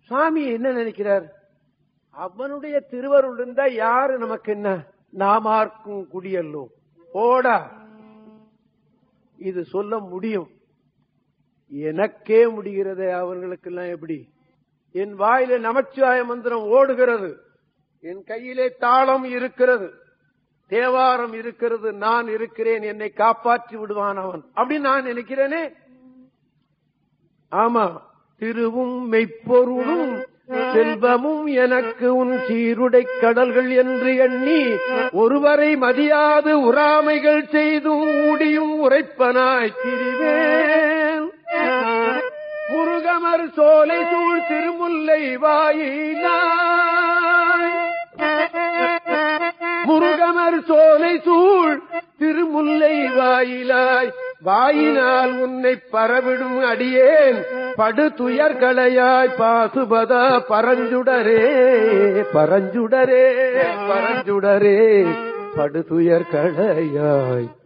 சுவாமி என்ன நினைக்கிறார் அவனுடைய திருவருள் இருந்தா யாரு நமக்கு என்ன நாமார்க்கும் குடியல்லோம் போடா இது சொல்ல முடியும் எனக்கே முடிகிறதே அவர்களுக்கெல்லாம் எப்படி என் வாயில நமச்சிவாய மந்திரம் ஓடுகிறது என் கையிலே தாளம் இருக்கிறது தேவாரம் இருக்கிறது நான் இருக்கிறேன் என்னை காப்பாற்றி விடுவான் அவன் அப்படின்னு நான் நினைக்கிறேனே ஆமா திருவும் மெய்ப்பொருளும் செல்வமும் எனக்கு உன் சீருடை கடல்கள் என்று எண்ணி ஒருவரை மதியாது உறாமைகள் செய்தும் ஊடியும் உரைப்பனாய் திரிவேன் முருகமர் சோலை சூழ் திருமுல்லை வாயினாய் முருகமர் சோலை சூழ் திருமுல்லை வாயிலாய் வாயினால் உன்னை பரவிடும் அடியேன் படு துயர்களையாய் பாசுபத பரஞ்சுடரே பரஞ்சுடரே பரஞ்சுடரே படு துயர்களையாய்